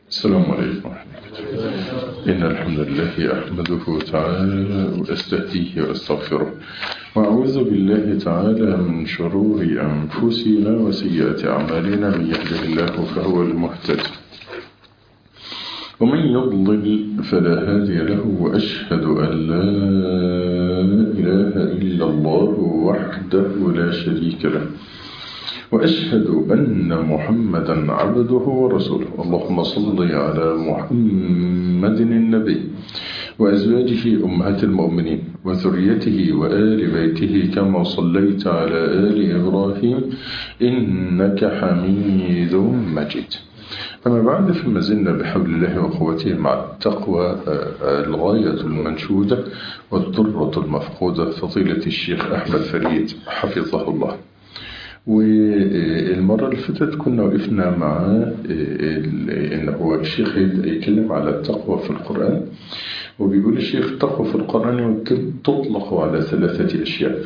السلام عليكم ورحمة الله إن الحمد لله أحمده تعالى وأستهديه وأستغفره وأعوذ بالله تعالى من شرور أنفسنا وسيئات أعمالنا من يهده الله فهو المهتد ومن يضلل فلا هادي له وأشهد أن لا إله إلا الله وحده لا شريك له وأشهد أن محمدا عبده ورسوله اللهم صل على محمد النبي وأزواجه أمهات المؤمنين وذريته وآل بيته كما صليت على آل إبراهيم إنك حميد مجيد أما بعد فما زلنا بحول الله وقوته مع التقوى الغاية المنشودة والضرة المفقودة فضيلة الشيخ أحمد فريد حفظه الله والمرة اللي فاتت كنا وقفنا مع إن هو الشيخ يتكلم على التقوى في القرآن وبيقول الشيخ التقوى في القرآن تطلق على ثلاثة أشياء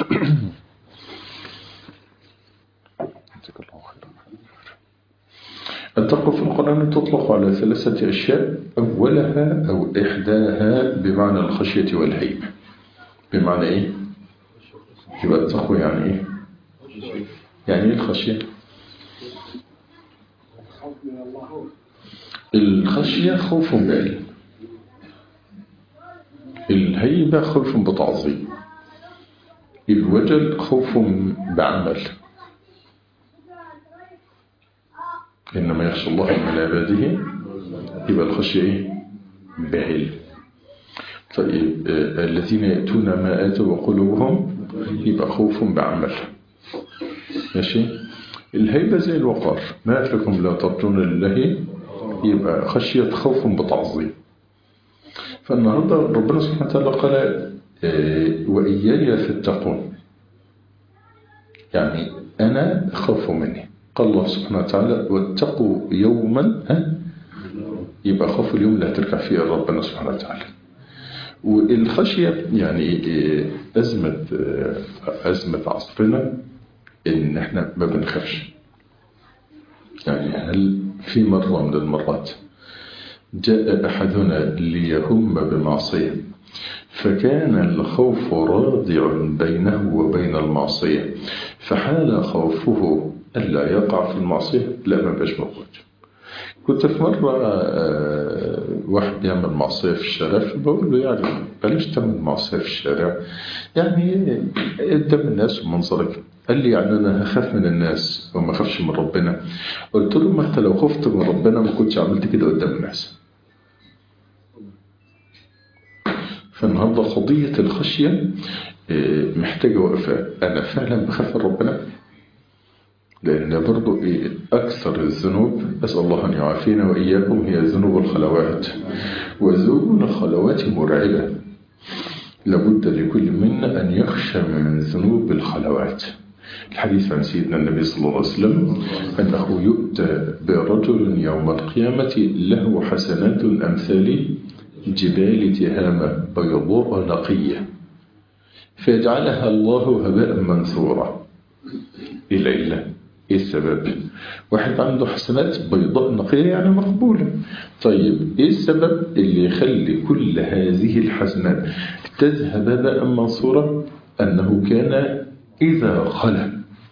التقوى في القرآن تطلق على ثلاثة أشياء أولها أو إحداها بمعنى الخشية والهيبة بمعنى إيه؟ يبقى التقوى يعني إيه؟ يعني ايه الخشية الخشية خوف بعلم الهيبة خوف بتعظيم الوجل خوف بعمل إنما يخشى الله من عباده يبقى الخشية إيه؟ بعلم طيب آه الذين يأتون ما آتوا وقلوبهم يبقى خوف بعمل ماشي الهيبة زي الوقار ما لكم لا ترجون لله يبقى خشية خوف بتعظيم فالنهاردة ربنا سبحانه وتعالى قال اه وإياي فاتقون يعني أنا أخاف مني قال الله سبحانه وتعالى واتقوا يوما ها يبقى خوف اليوم اللي هترجع فيه ربنا سبحانه وتعالى والخشية يعني أزمة أزمة عصرنا إن إحنا ما بنخافش يعني هل في مرة من المرات جاء أحدنا ليهم بمعصية فكان الخوف رادع بينه وبين المعصية فحال خوفه ألا يقع في المعصية لا ما بقاش موجود كنت في مرة واحد بيعمل معصية في الشارع فبقول له يعني بلاش تعمل معصية في الشارع يعني قدام الناس ومنظرك قال لي يعني أنا هخاف من الناس وما أخافش من ربنا قلت له ما أنت لو خفت من ربنا ما كنتش عملت كده قدام الناس فالنهاردة قضية الخشية محتاجة وقفة أنا فعلا بخاف من ربنا لأن برضو إيه أكثر الذنوب أسأل الله أن يعافينا وإياكم هي ذنوب الخلوات وذنوب الخلوات مرعبة لابد لكل منا أن يخشى من ذنوب الخلوات الحديث عن سيدنا النبي صلى الله عليه وسلم أنه يؤتى برجل يوم القيامة له حسنات أمثال جبال تهامة بيضاء نقية فيجعلها الله هباء منثورا إلى إله إيه السبب واحد عنده حسنات بيضاء نقية يعني مقبولة طيب إيه السبب اللي يخلي كل هذه الحسنات تذهب هباء منصورا أنه كان إذا خلى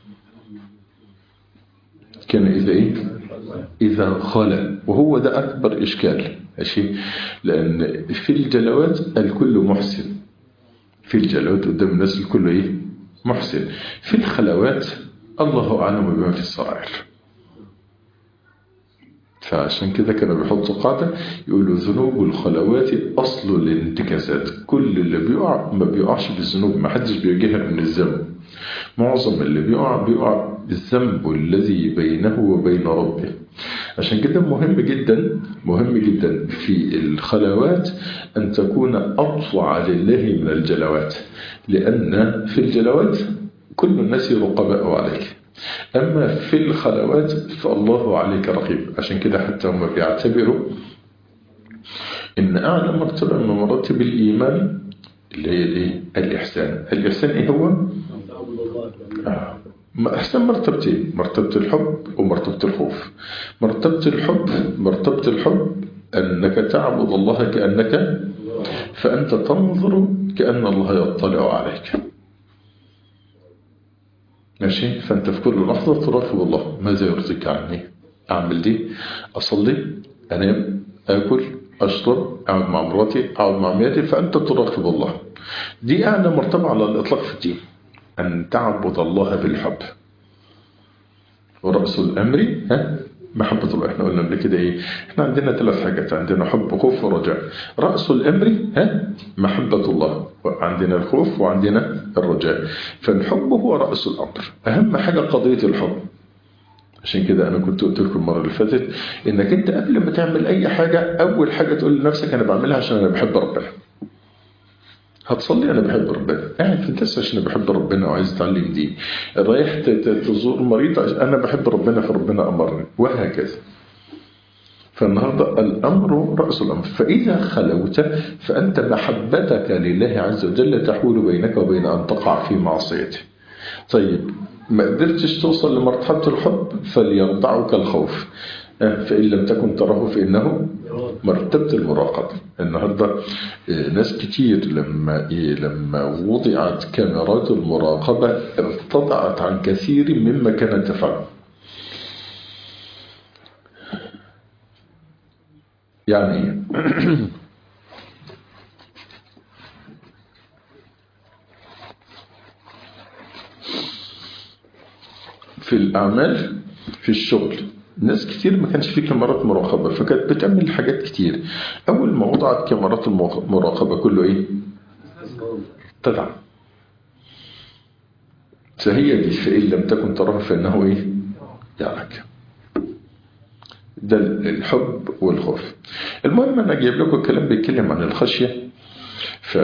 كان إذا إيه إذا خلى وهو ده أكبر إشكال ماشي لأن في الجلوات الكل محسن في الجلوات قدام الناس الكل إيه محسن في الخلوات الله أعلم بما في السرائر فعشان كده كانوا بيحطوا قاعدة يقولوا ذنوب الخلوات أصل الانتكاسات كل اللي بيقع ما بيقعش بالذنوب ما حدش بيجيها من الذنب معظم اللي بيقع بيقع بالذنب الذي بينه وبين ربه عشان كده مهم جدا مهم جدا في الخلوات أن تكون أطوع لله من الجلوات لأن في الجلوات كل الناس رقباء عليك أما في الخلوات فالله عليك رقيب عشان كده حتى هم بيعتبروا إن أعلى مرتبة من مراتب الإيمان اللي هي الإيه؟ الإحسان الإحسان إيه هو؟ آه. أحسن مرتبتين مرتبة الحب ومرتبة الخوف مرتبة الحب مرتبة الحب أنك تعبد الله كأنك فأنت تنظر كأن الله يطلع عليك ماشي فأنت في كل لحظة تراقب الله ماذا يرضيك عني أعمل دي أصلي أنام أكل أشرب أقعد مع مراتي أقعد مع مراتي فأنت تراقب الله دي أعلى مرتبة على الإطلاق في الدين أن تعبد الله بالحب ورأس الأمر ها محبة الله احنا قلنا قبل كده ايه احنا عندنا ثلاث حاجات عندنا حب خوف ورجاء رأس الأمر ها محبة الله عندنا الخوف وعندنا الرجاء فالحب هو رأس الأمر أهم حاجة قضية الحب عشان كده أنا كنت قلت لكم المرة اللي فاتت إنك أنت قبل ما تعمل أي حاجة أول حاجة تقول لنفسك أنا بعملها عشان أنا بحب ربنا هتصلي انا بحب ربنا قاعد في الدرس عشان انا بحب ربنا وعايز اتعلم دين رايح تزور مريض انا بحب ربنا فربنا امرني وهكذا فالنهاردة الأمر رأس الأمر فإذا خلوت فأنت محبتك لله عز وجل تحول بينك وبين أن تقع في معصيته طيب ما قدرتش توصل لمرتبة الحب فليرضعك الخوف فإن لم تكن تراه فإنه مرتبة المراقبة النهاردة ناس كتير لما لما وضعت كاميرات المراقبة ارتضعت عن كثير مما كانت تفعله يعني في الأعمال في الشغل ناس كتير ما كانش في كاميرات مراقبة فكانت بتعمل حاجات كتير أول ما وضعت كاميرات المراقبة كله إيه تدعم فهي دي فإن لم تكن تراه فإنه إيه يراك ده الحب والخوف المهم أنا جايب لكم الكلام بيتكلم عن الخشية ف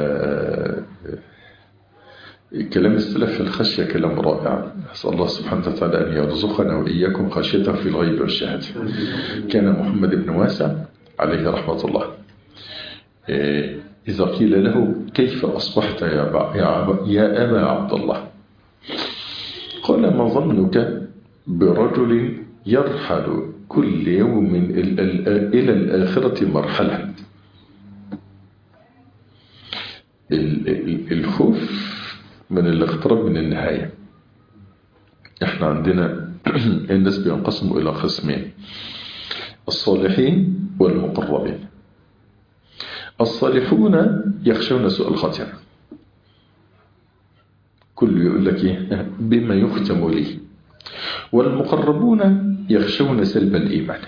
كلام السلف في الخشية كلام رائع أسأل الله سبحانه وتعالى أن يرزقنا وإياكم خشيته في الغيب والشهادة كان محمد بن واسع عليه رحمة الله إذا قيل له كيف أصبحت يا, أبا يا, أبا يا أبا عبد الله قال ما ظنك برجل يرحل كل يوم إلى الآخرة مرحلة الخوف من الاقتراب من النهاية احنا عندنا الناس بينقسموا إلى قسمين الصالحين والمقربين الصالحون يخشون سوء الخاتمة كل يقول لك ايه بما يختم لي والمقربون يخشون سلب الإيمان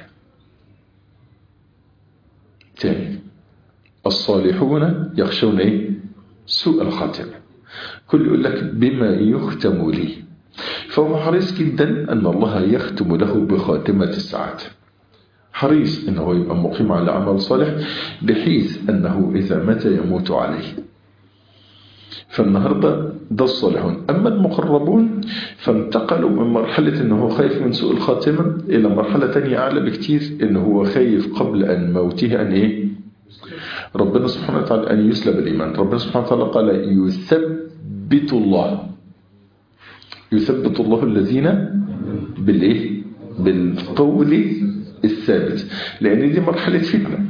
تاني الصالحون يخشون ايه سوء الخاتمه كل يقول لك بما يختم لي فهو حريص جدا أن الله يختم له بخاتمة السعادة حريص أنه يبقى مقيم على عمل صالح بحيث أنه إذا مات يموت عليه فالنهاردة ده الصالحون أما المقربون فانتقلوا من مرحلة أنه خايف من سوء الخاتمة إلى مرحلة تانية أعلى بكتير أنه هو خايف قبل أن موته أن إيه ربنا سبحانه وتعالى أن يسلب الإيمان ربنا سبحانه وتعالى قال يثبت الله يثبت الله الذين بالإيه بالقول الثابت لأن دي مرحلة فتنة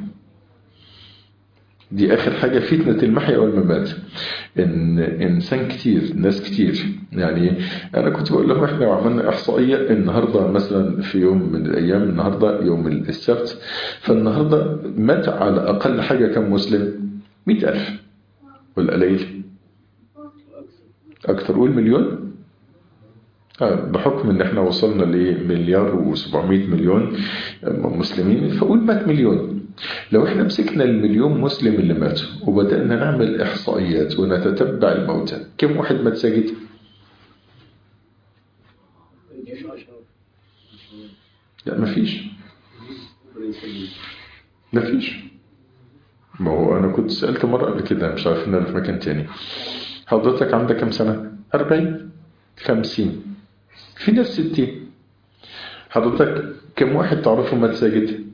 دي آخر حاجة فتنة المحيا والممات إن إنسان كتير ناس كتير يعني أنا كنت بقول لهم إحنا عملنا إحصائية النهاردة مثلا في يوم من الأيام النهاردة يوم السبت فالنهاردة مات على أقل حاجة كم مسلم مئة ألف ولا قليل أكثر قول مليون بحكم ان احنا وصلنا لمليار و700 مليون مسلمين فقول مات مليون لو احنا مسكنا المليون مسلم اللي ماتوا وبدأنا نعمل احصائيات ونتتبع الموتى كم واحد مات ساجد لا مفيش مفيش ما هو انا كنت سألت مرة قبل كده مش عارف ان انا في مكان تاني حضرتك عندك كم سنة 40 50 في ناس 60 حضرتك كم واحد تعرفه مات ساجد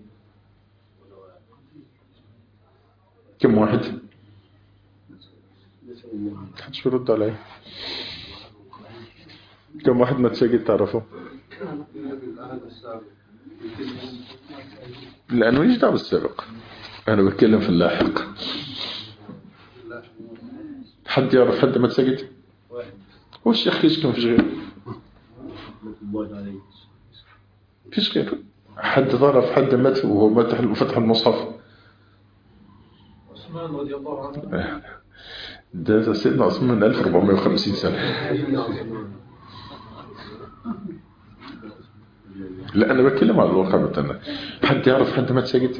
كم واحد محدش بيرد عليا كم واحد ما تساجد تعرفه لأنه مش دعوة بالسابق أنا بتكلم في اللاحق حد يعرف حد ما تساجد هو الشيخ يشكي مفيش غيره مفيش غيره حد تعرف حد مات وهو مات فتح المصحف عثمان رضي الله عنه ده سيدنا عثمان من 1450 سنة لا أنا بتكلم على الواقع بتاعنا حد يعرف حد مات ساجد؟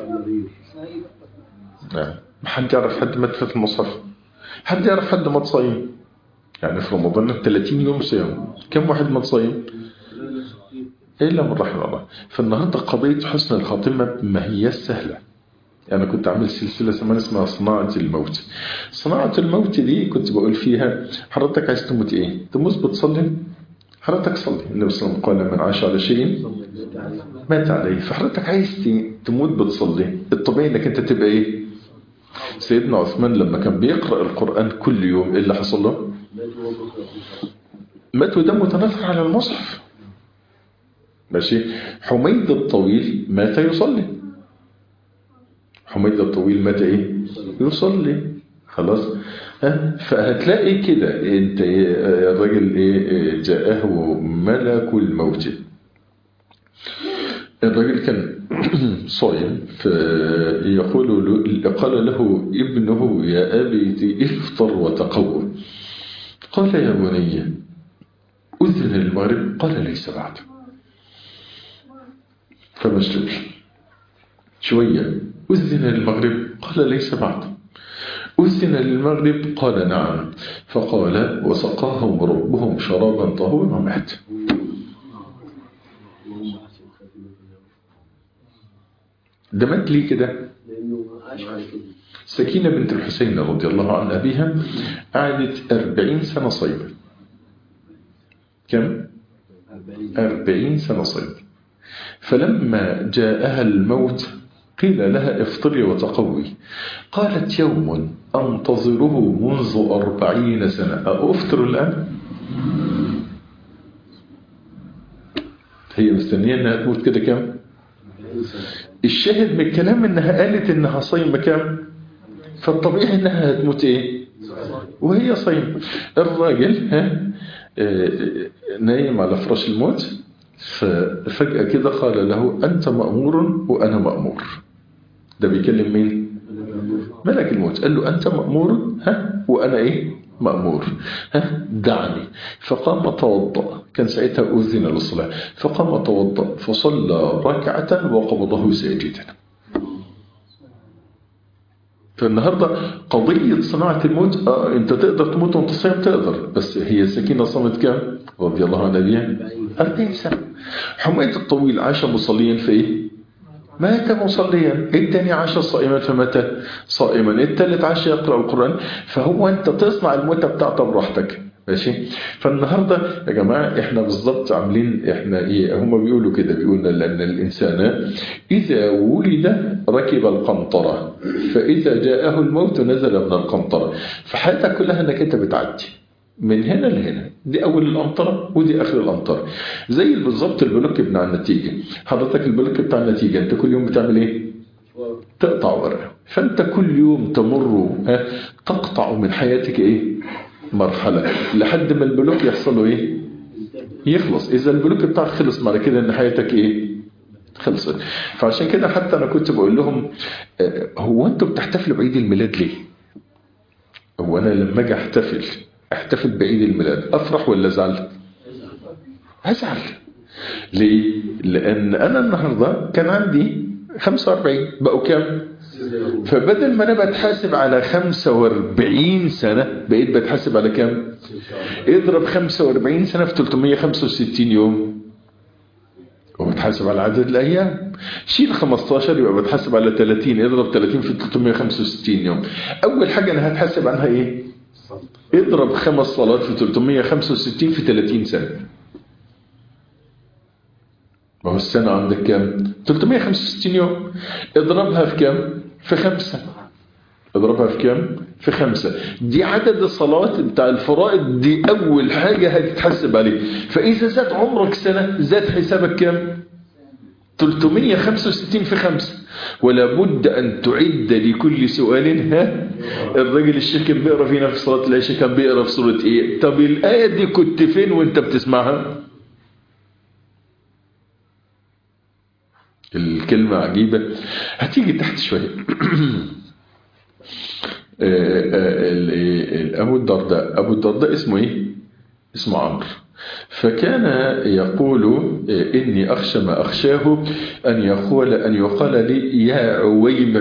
نعم حد يعرف حد مات فتح المصحف؟ حد يعرف حد مات صايم؟ يعني في رمضان 30 يوم صيام كم واحد مات صايم؟ إلا من رحم الله فالنهاردة قضية حسن الخاتمة ما هي سهلة أنا كنت عامل سلسلة زمان اسمها صناعة الموت صناعة الموت دي كنت بقول فيها حضرتك عايز تموت إيه؟ تموت بتصلي؟ حضرتك صلي النبي صلى الله عليه وسلم قال من عاش على شيء مات عليه فحضرتك عايز تموت بتصلي الطبيعي انك انت تبقى ايه سيدنا عثمان لما كان بيقرأ القرآن كل يوم ايه اللي حصل له مات ودمه تنثر على المصحف ماشي حميد الطويل مات يصلي حميد الطويل مات ايه يصلي خلاص ها فهتلاقي كده انت الراجل ايه جاءه ملك الموت الراجل كان صايم فيقول له قال له ابنه يا أبي افطر وتقوى قال يا بني أذن المغرب قال ليس بعد فما شربش شوية أذن المغرب قال ليس بعد أذن للمغرب قال نعم فقال وسقاهم ربهم شرابا طهورا ومات ده مات ليه كده سكينة بنت الحسين رضي الله عن أبيها قعدت أربعين سنة صيبة كم؟ أربعين سنة صيبة فلما جاءها الموت قيل لها افطري وتقوي قالت يوم أنتظره منذ أربعين سنة أفطر الآن هي مستنية أنها تموت كده كم الشاهد من الكلام أنها قالت أنها صيمة كم فالطبيعي أنها هتموت إيه وهي صيمة الراجل ها نايم على فراش الموت ففجأة كده قال له أنت مأمور وأنا مأمور ده بيكلم مين ملك الموت قال له أنت مأمور ها وأنا إيه مأمور ها دعني فقام توضأ كان ساعتها أذن للصلاة فقام توضأ فصلى ركعة وقبضه ساجدا فالنهاردة قضية صناعة الموت آه انت تقدر تموت وانت صايم تقدر بس هي السكينة صامت كام رضي الله عن أبيها 40 سنة حميد الطويل عاش مصليا في ايه مات مصليا الثاني عاش صائما فمات صائما الثالث عاش يقرأ القرآن فهو انت تصنع الموتة بتاعته براحتك ماشي فالنهاردة يا جماعة احنا بالظبط عاملين احنا ايه هم بيقولوا كده بيقولنا لأن الإنسان إذا ولد ركب القنطرة فإذا جاءه الموت نزل من القنطرة فحياتك كلها انك انت بتعدي من هنا لهنا دي أول الأمطرة ودي آخر الأمطرة زي بالظبط البلوك بتاع النتيجة حضرتك البلوك بتاع النتيجة أنت كل يوم بتعمل إيه؟ تقطع ورقة فأنت كل يوم تمر تقطع من حياتك إيه؟ مرحلة لحد ما البلوك يحصل له إيه؟ يخلص إذا البلوك بتاعك خلص معنى كده إن حياتك إيه؟ خلصت فعشان كده حتى أنا كنت بقول لهم هو أنتوا بتحتفلوا بعيد الميلاد ليه؟ هو أنا لما أجي أحتفل احتفل بعيد الميلاد افرح ولا ازعل ازعل ليه لان انا النهارده كان عندي 45 بقوا كام فبدل ما انا بتحاسب على 45 سنه بقيت بتحاسب على كام اضرب 45 سنه في 365 يوم وبتحاسب على عدد الايام شيل 15 يبقى بتحاسب على 30 اضرب 30 في 365 يوم اول حاجه انا هتحاسب عنها ايه اضرب خمس صلوات في 365 في 30 سنة ما هو السنة عندك كام 365 يوم اضربها في كام في خمسة اضربها في كام في خمسة دي عدد الصلوات بتاع الفرائض دي أول حاجة هتتحسب عليه فإذا زاد عمرك سنة زاد حسابك كام 365 في خمسة ولا بد أن تعد لكل سؤال ها الراجل الشيخ كان بيقرأ فينا في صلاة العشاء كان بيقرأ في سورة إيه طب الآية دي كنت فين وانت بتسمعها الكلمة عجيبة هتيجي تحت شوية أبو الدرداء أبو الدرداء اسمه إيه اسمه عمرو فكان يقول إني أخشى ما أخشاه أن يقول أن يقال لي يا عويمر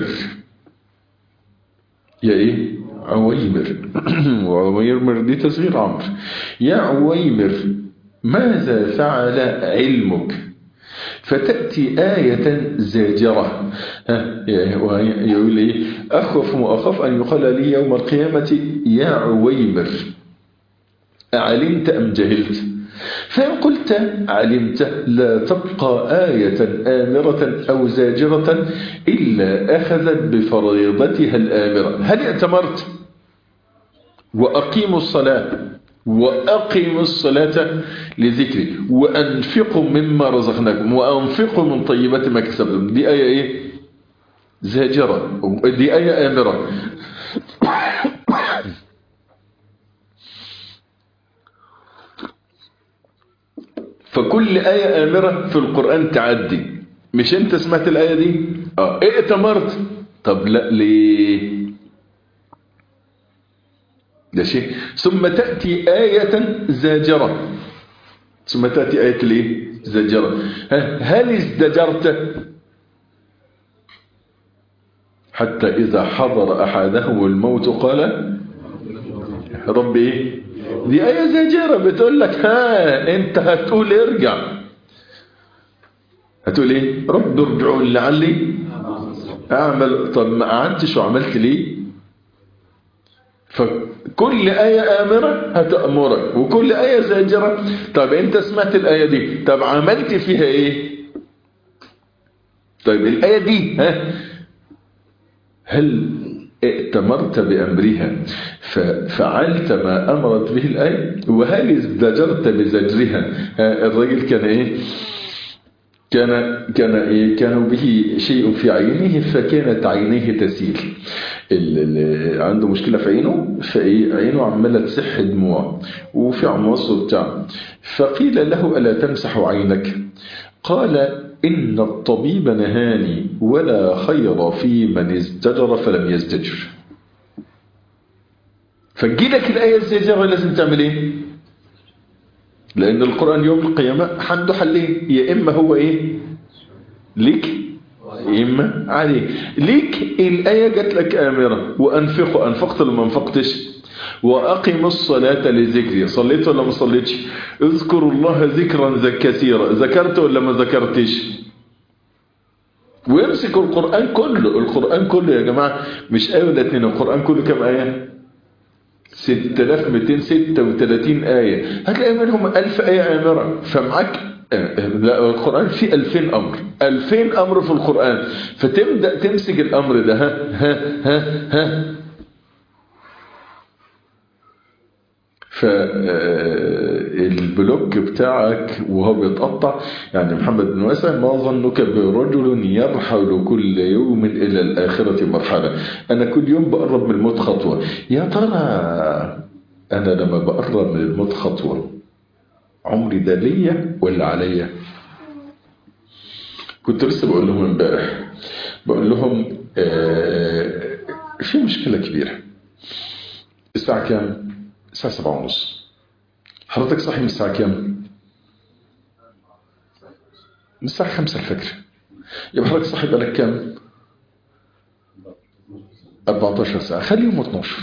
يا إيه عويمر وعويمر دي تصغير عمرو يا عويمر ماذا فعل علمك فتأتي آية زاجرة يقول إيه أخف وأخاف أن يقال لي يوم القيامة يا عويمر أعلمت أم جهلت فإن قلت علمت لا تبقى آية آمرة أو زاجرة إلا أخذت بفريضتها الآمرة هل اعتمرت وأقيموا الصلاة وأقيموا الصلاة لذكري وأنفقوا مما رزقناكم وأنفقوا من طيبات ما كسبتم دي آية إيه زاجرة دي آية آمرة فكل آية آمرة في القرآن تعدي مش انت سمعت الآية دي اه ائتمرت طب لا ليه ده شيء ثم تأتي آية زاجرة ثم تأتي آية ليه زاجرة هل ازدجرت حتى إذا حضر أحدهم الموت قال رب إيه دي آية زاجرة بتقول لك ها أنت هتقول ارجع هتقول إيه رب ارجعوا لعلي أعمل طب ما قعدتش وعملت ليه فكل آية آمرة هتأمرك وكل آية زاجرة طب أنت سمعت الآية دي طب عملت فيها إيه طيب الآية دي ها هل ائتمرت بأمرها ففعلت ما أمرت به الآية وهل ازدجرت بزجرها الرجل كان إيه كان كان إيه كان به شيء في عينه فكانت عينيه تسيل عنده مشكلة في عينه فإيه عينه عمالة تسح دموع وفي عمص وبتاع فقيل له ألا تمسح عينك قال إن الطبيب نهاني ولا خير في من ازدجر فلم يزدجر فجيلك الآية الزجرة لازم تعمل إيه لأن القرآن يوم القيامة عنده حلين يا إما هو إيه ليك يا إما عليك ليك الآية جات لك آمرة وأنفق أنفقت لما أنفقتش وأقم الصلاة لذكري صليت ولا ما صليتش اذكروا الله ذكرا كثيرا ذكرت ولا ما ذكرتش ويمسك القرآن كله القرآن كله يا جماعة مش آية ولا اتنين القرآن كله كم آية 6236 آية هتلاقي منهم 1000 آية آمرة فمعك لا القرآن فيه 2000 أمر 2000 أمر في القرآن فتبدأ تمسك الأمر ده ها ها ها ها فالبلوك بتاعك وهو بيتقطع يعني محمد بن واسع ما ظنك برجل يرحل كل يوم إلى الآخرة مرحلة أنا كل يوم بقرب من الموت خطوة يا ترى أنا لما بقرب من الموت خطوة عمري ده ليا ولا عليا كنت لسه بقول لهم امبارح بقول لهم آه في مشكلة كبيرة الساعة كام؟ الساعة سبعة ونص حضرتك صاحي من الساعة كام؟ من الساعة خمسة الفجر يبقى حضرتك صاحي بقالك كام؟ 14 ساعة خليهم 12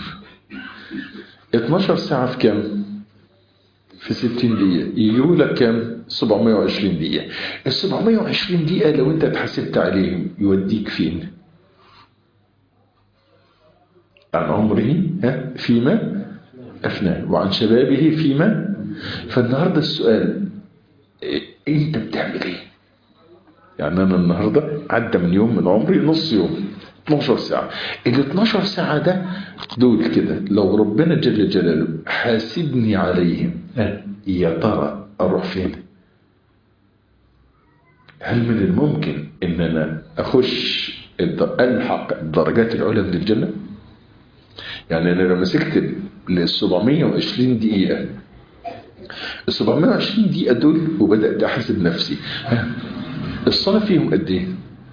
12 ساعة في كام؟ في 60 دقيقة يجيبوا لك كام؟ 720 دقيقة ال 720 دقيقة لو انت اتحسبت عليهم يوديك فين؟ عن عمره ها فيما أفناه وعن شبابه فيما فالنهاردة السؤال انت بتعمل ايه يعني انا النهاردة عدى من يوم من عمري نص يوم 12 ساعة ال 12 ساعة ده دول كده لو ربنا جل جلاله حاسبني عليهم يا ترى أروح فين هل من الممكن ان انا اخش الحق الدرجات العلى من الجنة يعني انا لما مسكت ل 720 دقيقة ال 720 دقيقة دول وبدأت احاسب نفسي ها الصلاة فيهم قد ايه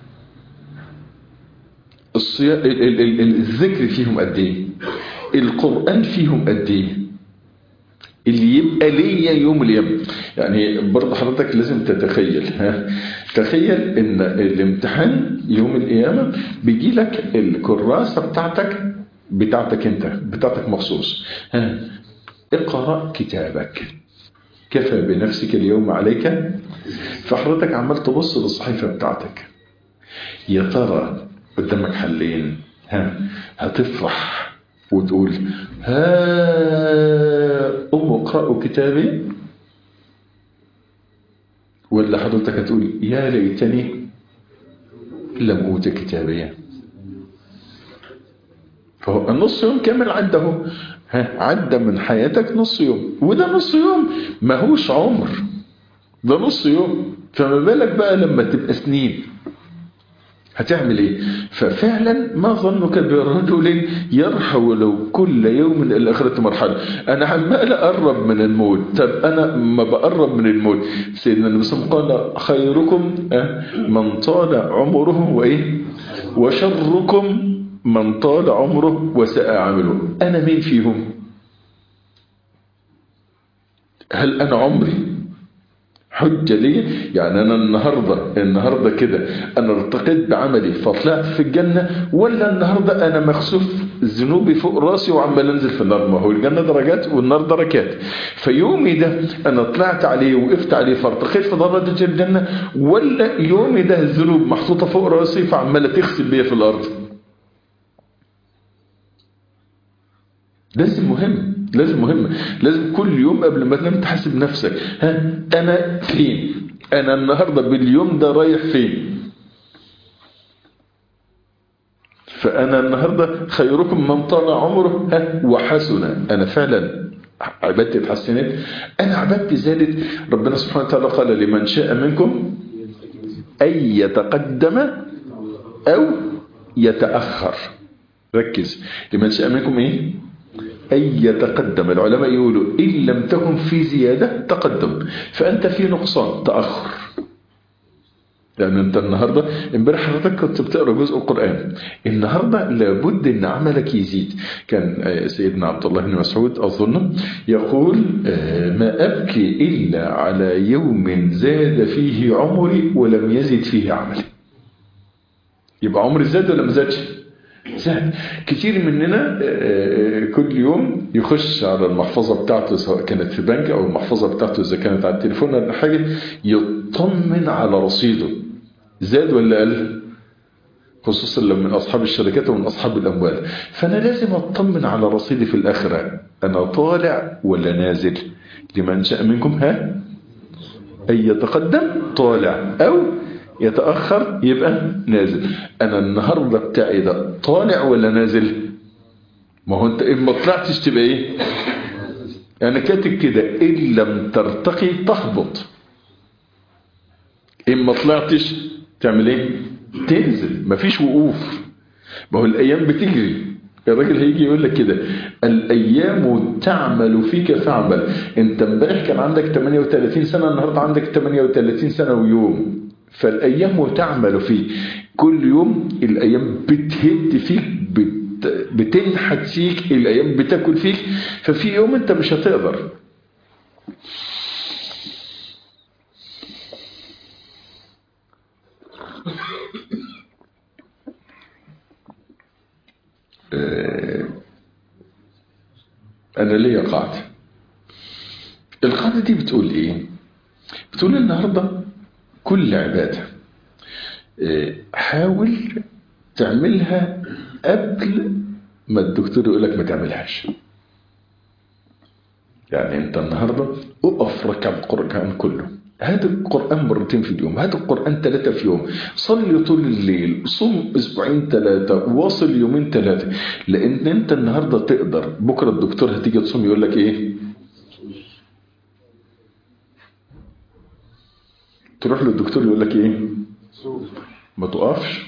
الصيام الذكر فيهم قد ايه القرآن فيهم قد ايه اللي يبقى ليا يوم اليوم يعني برضه حضرتك لازم تتخيل ها تخيل ان الامتحان يوم القيامة بيجي لك الكراسة بتاعتك بتاعتك انت بتاعتك مخصوص ها اقرأ كتابك كفى بنفسك اليوم عليك فحضرتك عمال تبص للصحيفة بتاعتك يا ترى قدامك حلين ها هتفرح وتقول ها أم اقرأوا كتابي ولا حضرتك هتقول يا ليتني لم أوت كتابيا فهو النص يوم كامل عدى اهو ها عدى من حياتك نص يوم وده نص يوم ماهوش عمر ده نص يوم فما بالك بقى لما تبقى سنين هتعمل ايه ففعلا ما ظنك برجل يرحى ولو كل يوم الى الاخره مرحله انا عمال اقرب من الموت طب انا ما بقرب من الموت سيدنا النبي صلى الله عليه وسلم قال خيركم من طال عمره وايه وشركم من طال عمره وساء عمله انا مين فيهم هل انا عمري حجة لي يعني أنا النهاردة النهاردة كده أنا ارتقيت بعملي فطلعت في الجنة ولا النهاردة أنا مخسوف ذنوبي فوق راسي وعمال أنزل في النار ما هو الجنة درجات والنار دركات فيومي ده أنا طلعت عليه وقفت عليه فارتقيت في درجة الجنة ولا يومي ده الذنوب محطوطة فوق راسي فعمالة تغسل بيا في الأرض لازم مهم لازم مهم لازم كل يوم قبل ما تنام تحاسب نفسك ها انا فين انا النهاردة باليوم ده رايح فين فانا النهاردة خيركم من طال عمره ها وحسن انا فعلا عبادتي اتحسنت انا عبادتي زادت ربنا سبحانه وتعالى قال لمن شاء منكم ان يتقدم او يتأخر ركز لمن شاء منكم ايه أن يتقدم العلماء يقولوا إن لم تكن في زيادة تقدم فأنت في نقصان تأخر لأن أنت النهاردة امبارح حضرتك كنت بتقرأ جزء القرآن النهاردة لابد أن عملك يزيد كان سيدنا عبد الله بن مسعود أظن يقول ما أبكي إلا على يوم زاد فيه عمري ولم يزد فيه عملي يبقى عمري زاد ولا ما زادش زاد كتير مننا كل يوم يخش على المحفظة بتاعته سواء كانت في بنك أو المحفظة بتاعته إذا كانت على التليفون ولا حاجة يطمن على رصيده زاد ولا قل خصوصا لو من أصحاب الشركات ومن أصحاب الأموال فأنا لازم أطمن على رصيدي في الآخرة أنا طالع ولا نازل لمن شاء منكم ها أن يتقدم طالع أو يتأخر يبقى نازل أنا النهاردة بتاعي ده طالع ولا نازل ما هو أنت إن ما طلعتش تبقى إيه يعني كاتب كده إن لم ترتقي تهبط إن ما طلعتش تعمل إيه تنزل مفيش وقوف ما هو الأيام بتجري الراجل هيجي يقول لك كده الايام تعمل فيك فاعمل انت امبارح كان عندك 38 سنه النهارده عندك 38 سنه ويوم فالأيام تعمل فيك كل يوم الأيام بتهد فيك بت... بتنحت فيك الأيام بتاكل فيك ففي يوم أنت مش هتقدر أنا ليا قاعدة القاعدة دي بتقول إيه بتقول النهاردة كل عبادة حاول تعملها قبل ما الدكتور يقول لك ما تعملهاش يعني انت النهاردة اقف ركع القرآن كله هات القرآن مرتين في اليوم هات القرآن ثلاثة في يوم صلي طول الليل صم أسبوعين ثلاثة واصل يومين ثلاثة لأن أنت النهاردة تقدر بكرة الدكتور هتيجي تصوم يقول لك إيه تروح للدكتور يقول لك إيه ما تقفش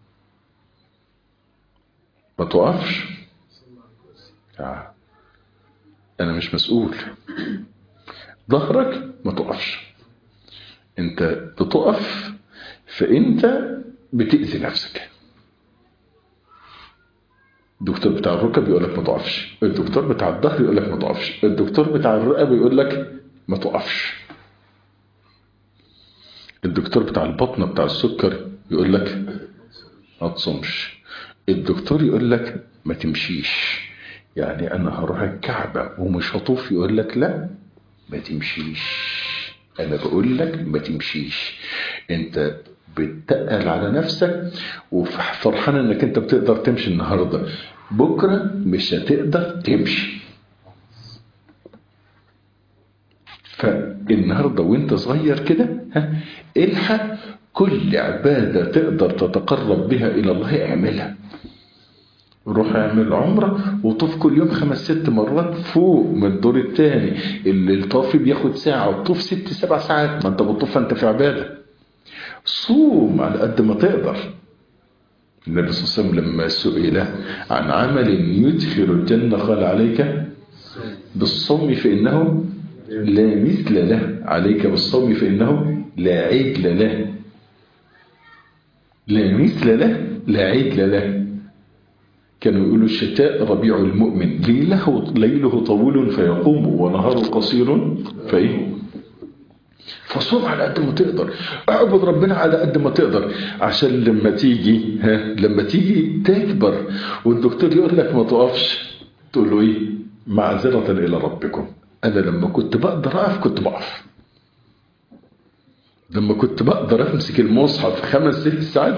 ما تقفش آه. أنا مش مسؤول ظهرك ما تقفش انت بتقف فانت بتأذي نفسك الدكتور بتاع الركب يقول لك ما تقفش الدكتور بتاع الظهر يقول لك ما تقفش الدكتور بتاع الرقبه يقول لك ما تقفش الدكتور بتاع البطنه بتاع السكر يقول لك ما تصومش الدكتور يقول لك ما تمشيش يعني انا هروح الكعبه ومش هطوف يقول لك لا ما تمشيش انا بقول لك ما تمشيش انت بتتقل على نفسك وفرحان انك انت بتقدر تمشي النهارده بكره مش هتقدر تمشي فالنهارده وانت صغير كده ها الحق كل عباده تقدر تتقرب بها الى الله اعملها روح اعمل عمرة وطوف كل يوم خمس ست مرات فوق من الدور الثاني اللي الطوف بياخد ساعة وطوف ست سبع ساعات ما انت بتطوف انت في عبادة صوم على قد ما تقدر النبي صلى الله عليه وسلم لما سئل عن عمل يدخل الجنة قال عليك بالصوم فإنه لا مثل له عليك بالصوم فإنه لا عدل له لا مثل له لا عدل له كانوا يقولوا الشتاء ربيع المؤمن ليله, ليله طويل فيقوم ونهاره قصير فايه فصوم على قد ما تقدر اعبد ربنا على قد ما تقدر عشان لما تيجي ها لما تيجي تكبر والدكتور يقول لك ما تقفش تقول له ايه معذرة الى ربكم انا لما كنت بقدر اقف كنت بقف لما كنت بقدر امسك المصحف خمس ست ساعات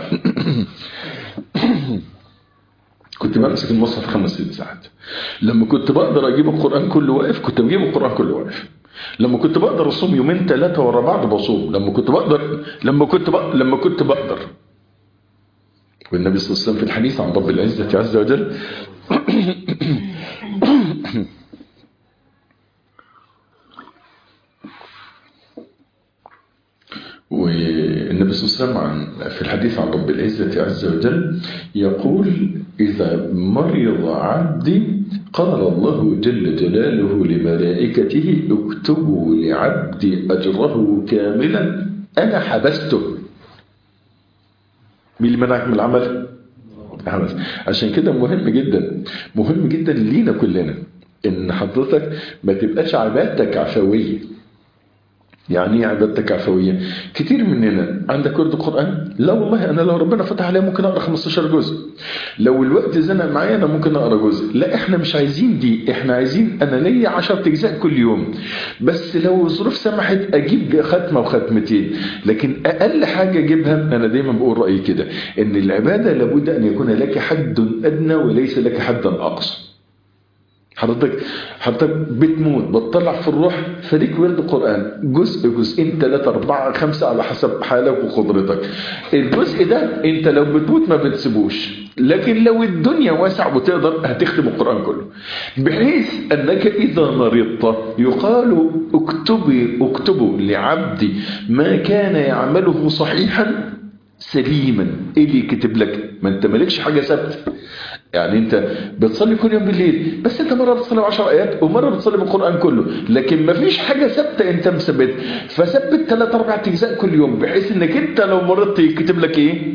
كنت بمسك المصحف خمس ست ساعات لما كنت بقدر اجيب القران كله واقف كنت بجيب القران كله واقف لما كنت بقدر اصوم يومين ثلاثه ورا بعض بصوم لما كنت بقدر لما كنت بقدر لما كنت بقدر والنبي صلى الله عليه وسلم في الحديث عن رب العزه عز وجل والنبي صلى الله عليه وسلم في الحديث عن رب العزة عز وجل يقول إذا مرض عبدي قال الله جل جلاله لملائكته اكتبوا لعبدي أجره كاملا أنا حبسته مين اللي منعك من العمل؟ حبس عشان كده مهم جدا مهم جدا لينا كلنا ان حضرتك ما تبقاش عبادتك عفويه يعني ايه عبادتك عفوية كتير مننا عندك ورد قرآن لا والله أنا لو ربنا فتح عليا ممكن أقرأ 15 جزء لو الوقت زنق معايا أنا ممكن أقرأ جزء لا إحنا مش عايزين دي إحنا عايزين أنا ليا 10 أجزاء كل يوم بس لو الظروف سمحت أجيب ختمة وختمتين لكن أقل حاجة أجيبها أنا دايما بقول رأيي كده إن العبادة لابد أن يكون لك حد أدنى وليس لك حدا أقصى حضرتك حضرتك بتموت بتطلع في الروح فليك ورد قرآن جزء جزئين ثلاثة أربعة خمسة على حسب حالك وقدرتك الجزء ده أنت لو بتموت ما بتسيبوش لكن لو الدنيا واسع وتقدر هتختم القرآن كله بحيث أنك إذا مرضت يقال اكتبي اكتبوا لعبدي ما كان يعمله صحيحا سليما ايه اللي كتب لك ما انت مالكش حاجه ثابته يعني انت بتصلي كل يوم بالليل بس انت مره بتصلي 10 ايات ومره بتصلي بالقران كله لكن ما فيش حاجه ثابته انت مثبت فثبت ثلاث اربع اجزاء كل يوم بحيث انك انت لو مرضت يكتب لك ايه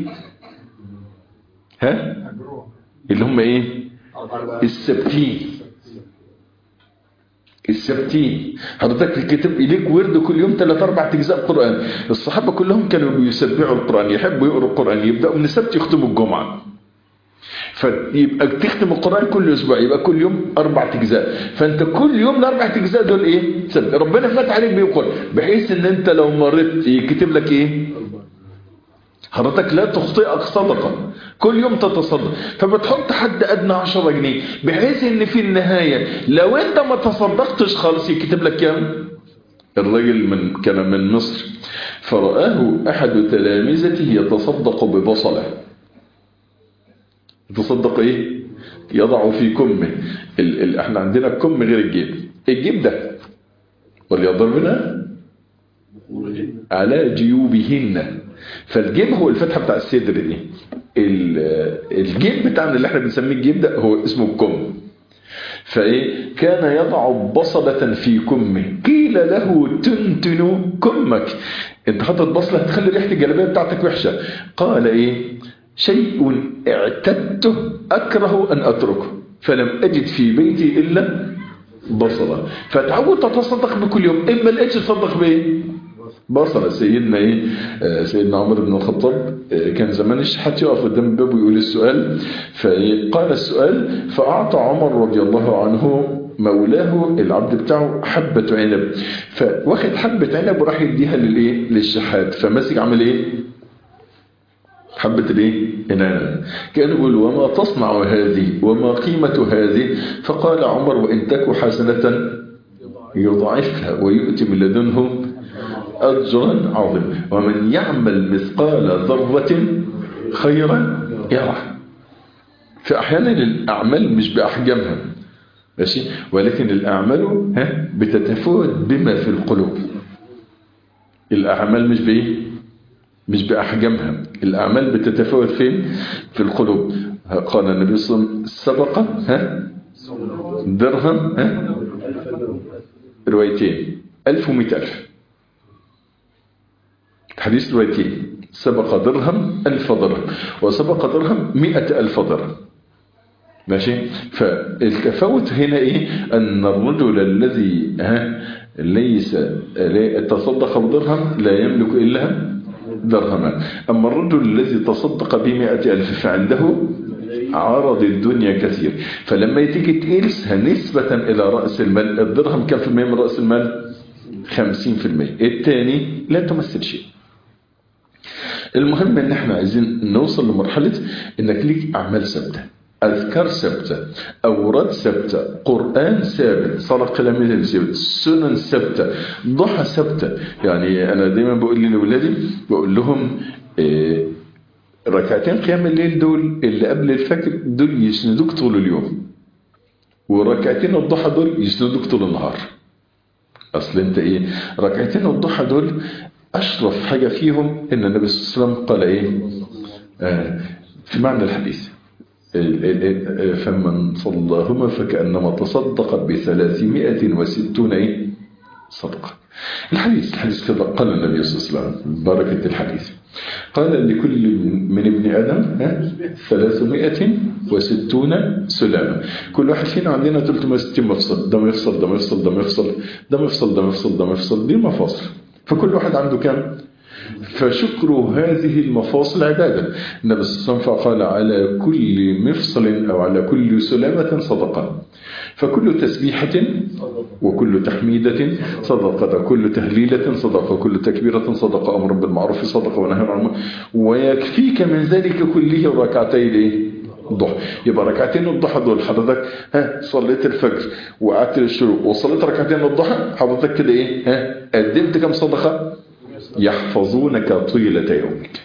ها اللي هم ايه السبتين السبتين حضرتك الكتاب إليك ورد كل يوم ثلاث أربع أجزاء قرآن الصحابة كلهم كانوا يسبعوا القرآن يحبوا يقروا القرآن يبدأوا من السبت يختموا الجمعة فيبقى تختم القرآن كل أسبوع يبقى كل يوم أربع أجزاء فأنت كل يوم الأربع أجزاء دول إيه؟ سبت. ربنا فتح عليك بيقول بحيث إن أنت لو مرضت يكتب لك إيه؟ حضرتك لا تخطئك صدقة كل يوم تتصدق فبتحط حد أدنى 10 جنيه بحيث ان في النهاية لو انت ما تصدقتش خالص يكتب لك كام الرجل من كان من مصر فرآه أحد تلامذته يتصدق ببصلة يتصدق إيه يضع في كمه ال ال احنا عندنا الكم غير الجيب الجيب ده وليضربنا على جيوبهن فالجيب هو الفتحة بتاع الصدر دي الجيب بتاعنا اللي احنا بنسميه الجيب ده هو اسمه الكم فايه كان يضع بصلة في كمه قيل له تنتن كمك انت حاطط بصلة هتخلي ريحة الجلابية بتاعتك وحشة قال ايه شيء اعتدته اكره ان اتركه فلم اجد في بيتي الا بصلة فتعودت اتصدق بكل يوم اما لقيتش تصدق بايه بصلة سيدنا ايه آه سيدنا عمر بن الخطاب آه كان زمان الشحات يقف قدام الباب ويقول السؤال فقال السؤال فأعطى عمر رضي الله عنه مولاه العبد بتاعه حبة عنب فواخد حبة عنب وراح يديها للايه للشحات فماسك عمل ايه حبة الايه العنب كان يقول وما تصنع هذه وما قيمة هذه فقال عمر وإن تك حسنة يضعفها ويؤتي من لدنه أجرا عظيما ومن يعمل مثقال ذرة خيرا يره فأحيانا الأعمال مش بأحجامها ماشي ولكن الأعمال ها بتتفاوت بما في القلوب الأعمال مش بإيه مش بأحجامها الأعمال بتتفاوت فين في القلوب قال النبي صلى الله عليه وسلم سبق ها درهم ها روايتين ألف ومئة ألف حديث روايتين سبق درهم ألف درهم وسبق درهم مئة ألف درهم ماشي فالتفاوت هنا إيه أن الرجل الذي ها ليس تصدق بدرهم لا يملك إلا درهما أما الرجل الذي تصدق بمئة ألف فعنده عرض الدنيا كثير فلما تيجي تقيسها نسبة إلى رأس المال الدرهم كم في المية من رأس المال خمسين في المية الثاني لا تمثل شيء المهم ان احنا عايزين نوصل لمرحلة انك ليك اعمال ثابته اذكار ثابته اوراد ثابته قران ثابت صلاه كلام ثابت سنن ثابته ضحى ثابته يعني انا دايما بقول لاولادي بقول لهم إيه ركعتين قيام الليل دول اللي قبل الفجر دول يسندوك طول اليوم وركعتين الضحى دول يسندوك طول النهار اصل انت ايه ركعتين الضحى دول اشرف حاجه فيهم ان النبي صلى الله عليه وسلم قال ايه آه في معنى الحديث فمن صلاهما فكأنما تصدق بثلاثمائة وستون ايه صدقة الحديث الحديث كذا قال النبي صلى الله عليه وسلم بركة الحديث قال لكل من ابن آدم ثلاثمائة وستون سلامة كل واحد فينا عندنا 360 مفصل ده مفصل ده مفصل ده مفصل ده مفصل ده مفصل ده مفصل دي مفاصل فكل واحد عنده كم فشكر هذه المفاصل عبادة النبي صلى الله عليه وسلم قال على كل مفصل أو على كل سلامة صدقة فكل تسبيحة وكل تحميدة صدقة كل تهليلة صدقة كل تكبيرة صدقة أمر بالمعروف صدقة ونهي عن المنكر ويكفيك من ذلك كله ركعتي الايه الضحى يبقى ركعتين الضحى دول حضرتك ها صليت الفجر وقعدت للشروق وصليت ركعتين الضحى حضرتك كده ايه ها قدمت كم صدقه يحفظونك طيله يومك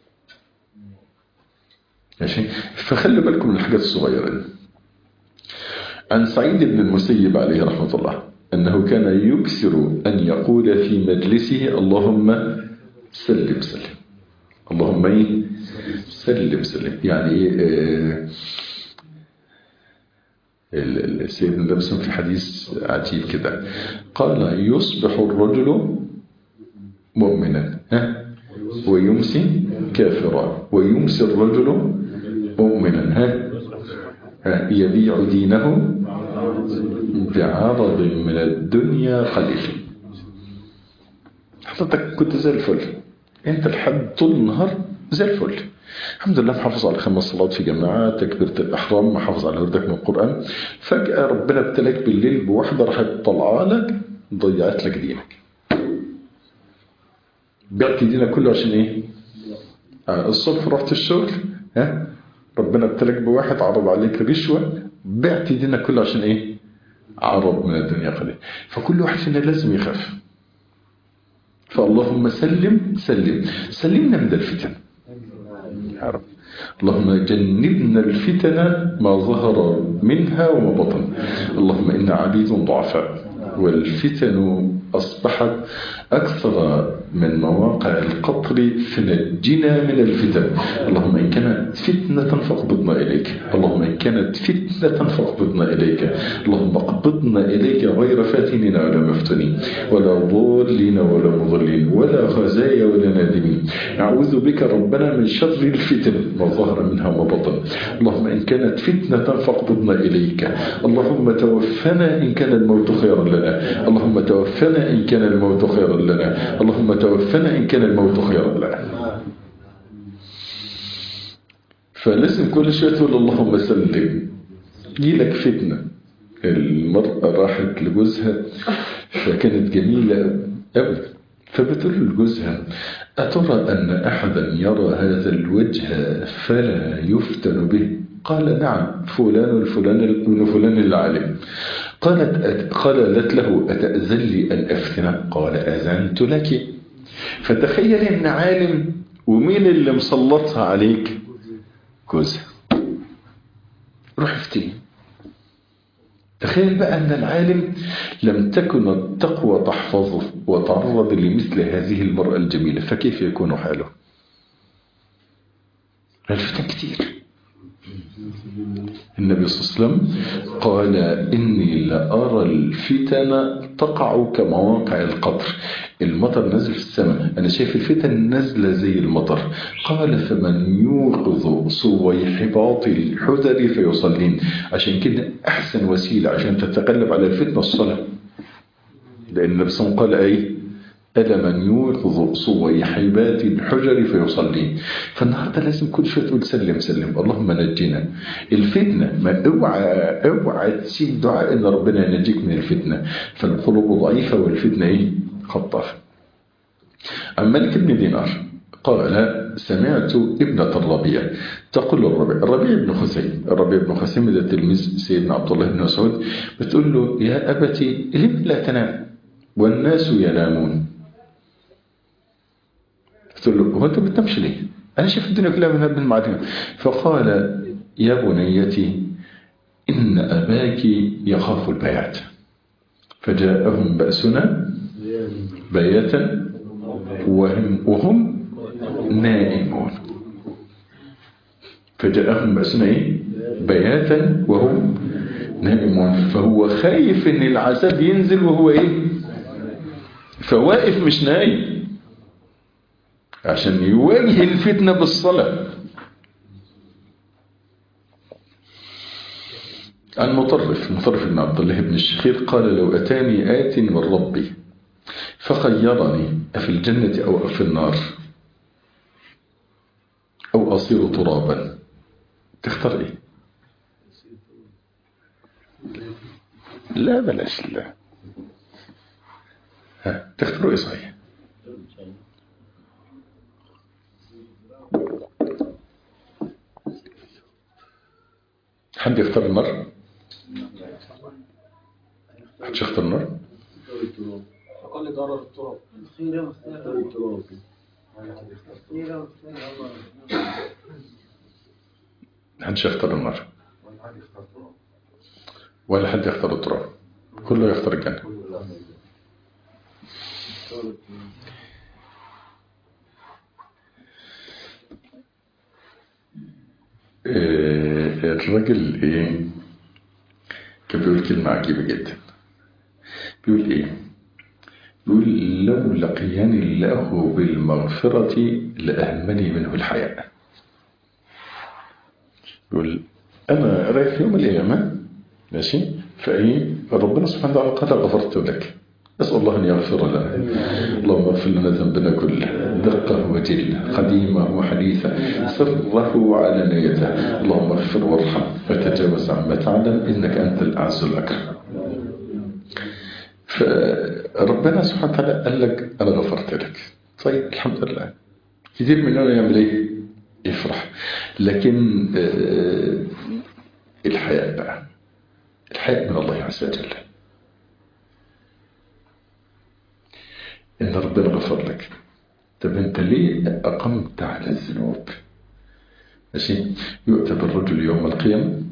ماشي فخلي بالكم من الحاجات الصغيره دي عن سعيد بن المسيب عليه رحمه الله انه كان يكثر ان يقول في مجلسه اللهم سلم سلم اللهم ايه سلم سلم يعني ايه سيدنا النبي في حديث عجيب كده قال يصبح الرجل مؤمنا ها ويمسي كافرا ويمسي الرجل مؤمنا ها, ها يبيع دينه بعرض من الدنيا قليل حضرتك كنت زي الفل انت لحد طول النهار زي الفل الحمد لله محافظ على خمس صلوات في جماعة تكبيرة الإحرام محافظ على وردك من القرآن فجأة ربنا ابتلاك بالليل بواحدة راحت طلعة لك ضيعت لك دينك بعت دينك كله عشان ايه آه الصبح رحت الشغل ها ربنا ابتلاك بواحد عرض عليك رشوة بعت دينك كله عشان ايه عرض من الدنيا قليل فكل واحد فينا لازم يخاف فاللهم سلم سلم سلمنا من الفتن يا رب اللهم جنبنا الفتن ما ظهر منها وما بطن اللهم إنا عبيد ضعفاء والفتن أصبحت أكثر من مواقع القطر فنجنا من الفتن اللهم إن كانت فتنة فاقبضنا إليك اللهم إن كانت فتنة فاقبضنا إليك اللهم اقبضنا إليك غير فاتنين ولا مفتونين ولا ضالين ولا مضلين ولا خزايا ولا نادمين نعوذ بك ربنا من شر الفتن ما ظهر منها وما بطن اللهم إن كانت فتنة فاقبضنا إليك اللهم توفنا إن كان الموت خيرا لنا اللهم توفنا إن كان الموت خيرا لنا اللهم توفنا إن كان الموت خيرا لنا فلازم كل شوية تقول اللهم سلم جيلك فتنة المرأة راحت لجوزها فكانت جميلة أوي فبتقول لجوزها أترى أن أحدا يرى هذا الوجه فلا يفتن به قال نعم فلان الفلان ابن فلان العالم قالت قالت له أتأذن لي أن أفتنك قال أذنت لك فتخيل أن عالم ومين اللي مسلطها عليك جوزها روح افتني تخيل بقى أن العالم لم تكن التقوى تحفظه وتعرض لمثل هذه المرأة الجميلة فكيف يكون حاله الفتن كتير النبي صلى الله عليه وسلم قال إني لأرى الفتن تقع كمواقع القطر المطر نزل في السماء أنا شايف الفتن نزلة زي المطر قال فمن يوقظ صويحباط الحذر فيصلين عشان كده أحسن وسيلة عشان تتغلب على الفتنة الصلاة لأن النبي صلى الله عليه وسلم قال أي ألا من يوقظ صويحبات الحجر فيصلي فالنهاردة لازم كل شوية تقول سلم سلم اللهم نجينا الفتنة ما اوعى اوعى تسيب دعاء ان ربنا ينجيك من الفتنة فالقلوب ضعيفة والفتنة ايه خطافة عن مالك بن دينار قال سمعت ابنة الربيع تقول الربيع الربيع بن خثيم الربيع بن خثيم ده تلميذ سيدنا عبد الله بن مسعود بتقول له يا أبتي لم لا تنام والناس ينامون قلت له هو انت بتنامش ليه انا شايف الدنيا كلها من من معدن فقال يا بنيتي ان اباك يخاف البيات فجاءهم بأسنا بياتا وهم, وهم نائمون فجاءهم بأسنا ايه بياتا وهم نائمون فهو خايف ان العذاب ينزل وهو ايه فواقف مش نايم عشان يواجه الفتنة بالصلاة المطرف مطرف بن عبد الله بن الشخير قال لو أتاني آت من ربي فخيرني أفي الجنة أو أفي النار أو أصير ترابا تختار إيه لا بلاش لا ها تختاروا إيه صحيح حد يختار النار حد يختار النار أقل ضرر التراب خيرا خيرا خيرا حد يختار النار ولا حد يختار التراب كله يختار الجنة آه، الراجل ايه كان بيقول كلمة عجيبة جدا بيقول ايه بيقول لو لقياني الله بالمغفرة لأهمني منه الحياء يقول أنا رايح في يوم من الأيام ماشي فإيه ربنا سبحانه وتعالى قال غفرت لك أسأل الله أن يغفر لنا اللهم اغفر لنا ذنبنا كله دقه وجله قديمه وحديثه سره وعلانيته اللهم اغفر وارحم وتجاوز عما تعلم إنك أنت الأعز الأكرم فربنا سبحانه وتعالى قال لك أنا غفرت لك طيب الحمد لله كثير مننا يعمل إيه يفرح لكن آه، الحياء بقى الحياء من الله عز وجل إن ربنا غفر لك طب أنت ليه أقمت على الذنوب ماشي يؤتى بالرجل يوم القيامة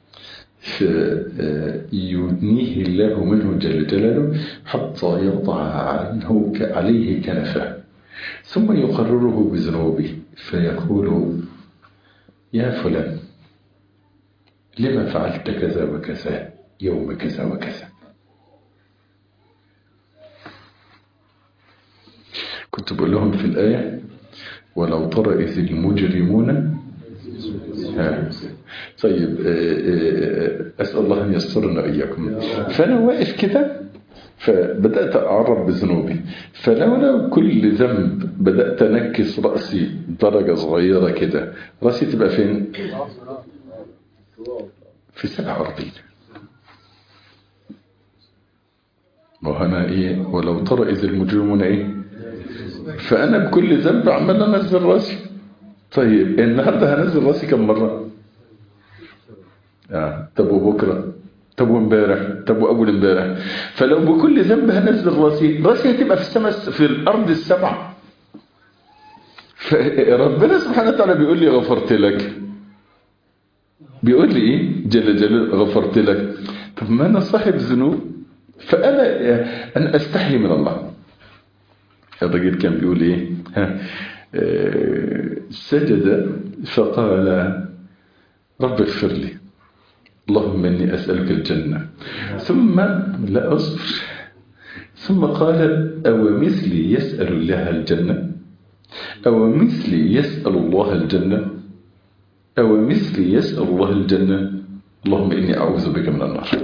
فيدنيه الله منه جل جلاله حتى يضع عنه عليه كنفه ثم يقرره بذنوبه فيقول يا فلان لما فعلت كذا وكذا يوم كذا وكذا كنت بقول لهم في الآية ولو ترى إذ المجرمون ها. طيب أسأل الله أن يسترنا إياكم فأنا واقف كده فبدأت أعرف بذنوبي فلولا كل ذنب بدأت أنكس رأسي درجة صغيرة كده رأسي تبقى فين؟ في سبع أرضين وهنا إيه ولو ترى إذ المجرمون إيه فأنا بكل ذنب عمال أنزل رأسي طيب النهاردة هنزل رأسي كم مرة آه. طب وبكرة طب وامبارح طب وأول امبارح فلو بكل ذنب هنزل رأسي رأسي هتبقى في السماء في الأرض السبع فربنا سبحانه وتعالى بيقول لي غفرت لك بيقول لي ايه جل جلاله غفرت لك طب ما انا صاحب ذنوب فانا انا استحي من الله الراجل كان بيقول ايه ها سجد فقال رب اغفر لي اللهم اني اسالك الجنه ثم لا اصبر ثم قال او مثلي يسال الله الجنه او مثلي يسال الله الجنه أو مثلي يسأل الله الجنة اللهم إني أعوذ بك من النار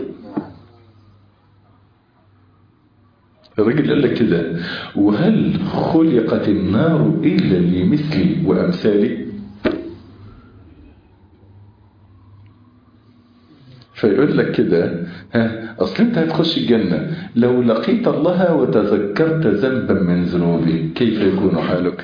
الرجل قال لك كده وهل خلقت النار إلا لمثلي وأمثالي فيقول لك كده ها أصل أنت هتخش الجنة لو لقيت الله وتذكرت ذنبا من ذنوبي كيف يكون حالك؟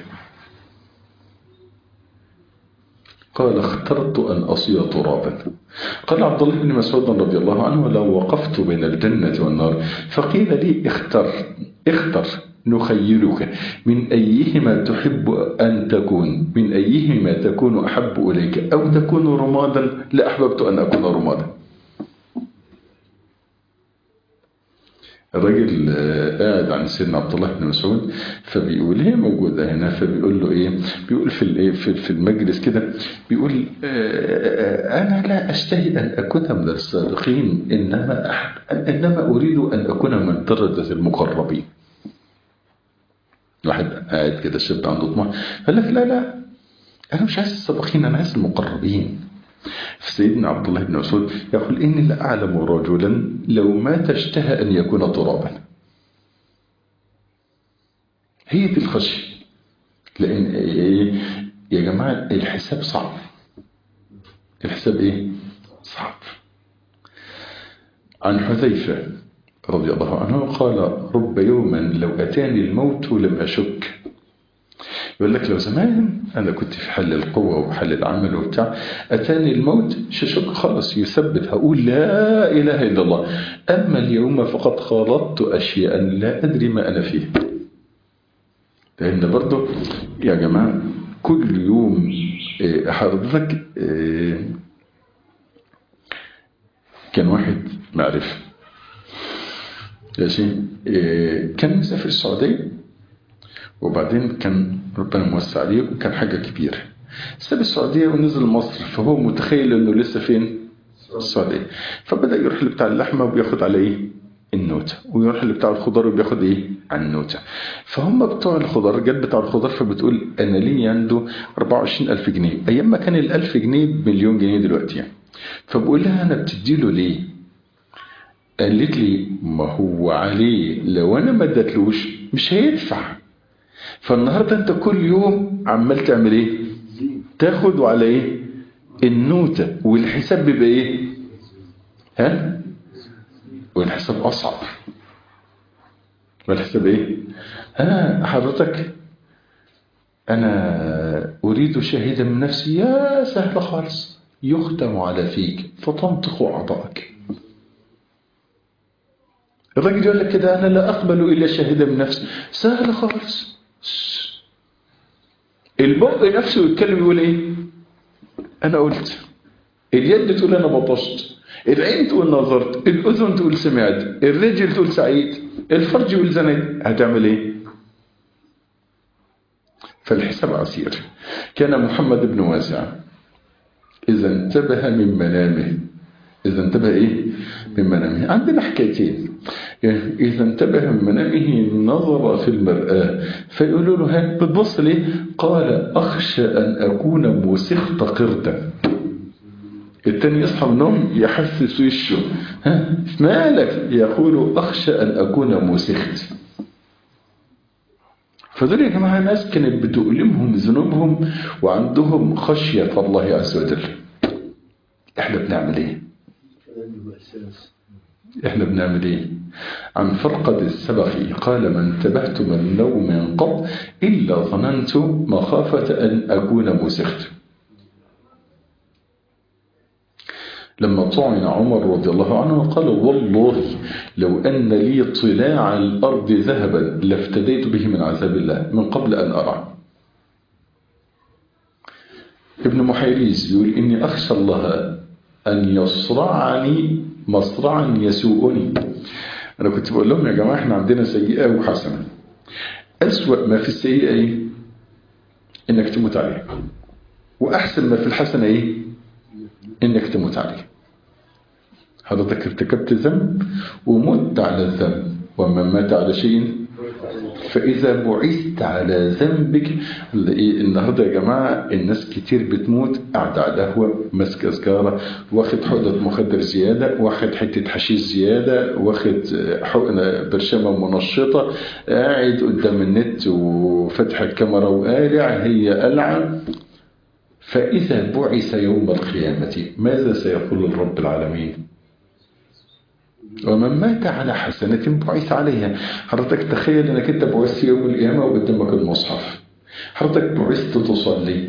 قال اخترت أن أصير ترابا قال عبد الله بن مسعود رضي الله عنه لو وقفت بين الجنة والنار فقيل لي اختر اختر نخيرك من أيهما تحب أن تكون من أيهما تكون أحب إليك أو تكون رمادا لأحببت أن أكون رمادا الراجل قاعد عن سيدنا عبد الله بن مسعود فبيقول هي موجوده هنا فبيقول له ايه بيقول في في المجلس كده بيقول انا لا اشتهي ان اكون من السابقين انما انما اريد ان اكون من درجه المقربين واحد قاعد كده شاب عنده طمع قال لك لا لا انا مش عايز السابقين انا عايز المقربين فسيدنا عبد الله بن مسعود يقول إني لأعلم رجلا لو مات اشتهى أن يكون ترابا هي دي الخشية لأن يا جماعة الحساب صعب الحساب إيه؟ صعب عن حذيفة رضي الله عنه قال رب يوما لو أتاني الموت لم أشك يقول لك لو زمان أنا كنت في حل القوة وحل العمل وبتاع أتاني الموت ششك خالص يثبت هقول لا إله إلا الله أما اليوم فقد خالطت أشياء لا أدري ما أنا فيه لأن برضه يا جماعة كل يوم حضرتك كان واحد معرفة ماشي كان مسافر السعودية وبعدين كان ربنا موسع عليه وكان حاجة كبيرة ساب السعودية ونزل مصر فهو متخيل انه لسه فين السعودية فبدأ يروح لبتاع اللحمة وبياخد على ايه النوتة ويروح لبتاع الخضار وبياخد ايه على النوتة فهم بتوع الخضار جت بتاع الخضار فبتقول انا لي عنده 24 ألف جنيه ايام ما كان الألف جنيه بمليون جنيه دلوقتي يعني فبقول لها انا بتديله ليه قالت لي ما هو عليه لو انا ما ادتلوش مش هيدفع فالنهاردة انت كل يوم عمال تعمل ايه تاخد على ايه النوتة والحساب بيبقى ايه ها والحساب اصعب والحساب ايه ها حضرتك انا اريد شاهدا من نفسي يا سهل خالص يختم على فيك فتنطق اعضائك الراجل يقول لك كده أنا لا أقبل إلا شاهدا من نفسي سهل خالص البق نفسه يتكلم يقول إيه أنا قلت اليد تقول أنا بطشت العين تقول نظرت الأذن تقول سمعت الرجل تقول سعيد الفرج يقول زنيت هتعمل إيه فالحساب عسير كان محمد بن واسع إذا انتبه من منامه إذا انتبه إيه من منامه عندنا حكايتين إذا انتبه من منامه نظر في المرآة فيقولوا له ها بتبص ليه قال أخشى أن أكون موسخت قردا التاني يصحى من النوم يحسس وشه ها مالك يقول أخشى أن أكون موسخت فدول يا جماعة ناس كانت بتؤلمهم ذنوبهم وعندهم خشية الله عز وجل احنا بنعمل ايه احنا بنعمل ايه عن فرقد السبخي قال ما انتبهت من نوم قط إلا ظننت مخافة أن أكون مسخت لما طعن عمر رضي الله عنه قال والله لو أن لي طلاع الأرض ذهبا لافتديت به من عذاب الله من قبل أن أرى ابن محيريز يقول إني أخشى الله أن يصرعني مصرعا يسوءني أنا كنت بقول لهم يا جماعة احنا عندنا سيئة وحسنة أسوأ ما في السيئة إيه؟ إنك تموت عليها وأحسن ما في الحسنة إيه؟ إنك تموت عليه حضرتك ارتكبت ذنب ومت على الذنب ومن مات على شيء فإذا بعثت على ذنبك النهاردة يا جماعة الناس كتير بتموت قاعدة على القهوة ماسكة سجارة واخد حقنة مخدر زيادة واخد حتة حشيش زيادة واخد حقنة برشامة منشطة قاعد قدام النت وفتح الكاميرا وقالع هي قلعة فإذا بعث يوم القيامة ماذا سيقول الرب العالمين ومن مات على حسنة بعث عليها حضرتك تخيل انك انت بعثت يوم القيامة وقدامك المصحف حضرتك بعثت تصلي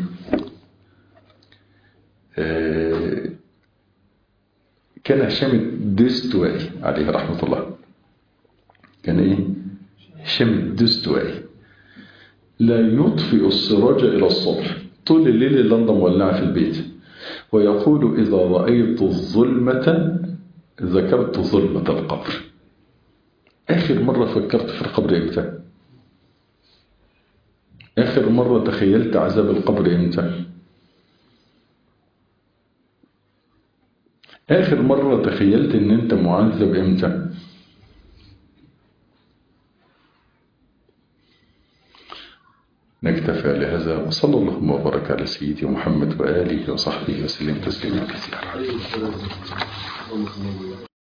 كان هشام الدستوائي عليه رحمة الله كان ايه هشام الدستوائي لا يطفئ السراج إلى الصبح طول الليل اللندن مولعة في البيت ويقول إذا رأيت الظلمة ذكرت ظلمة القبر آخر مرة فكرت في القبر إمتى آخر مرة تخيلت عذاب القبر إمتى آخر مرة تخيلت إن أنت معذب إمتى نكتفى لهذا وصلى الله وبارك على سيدي محمد وآله وصحبه وسلم تسليما كثيرا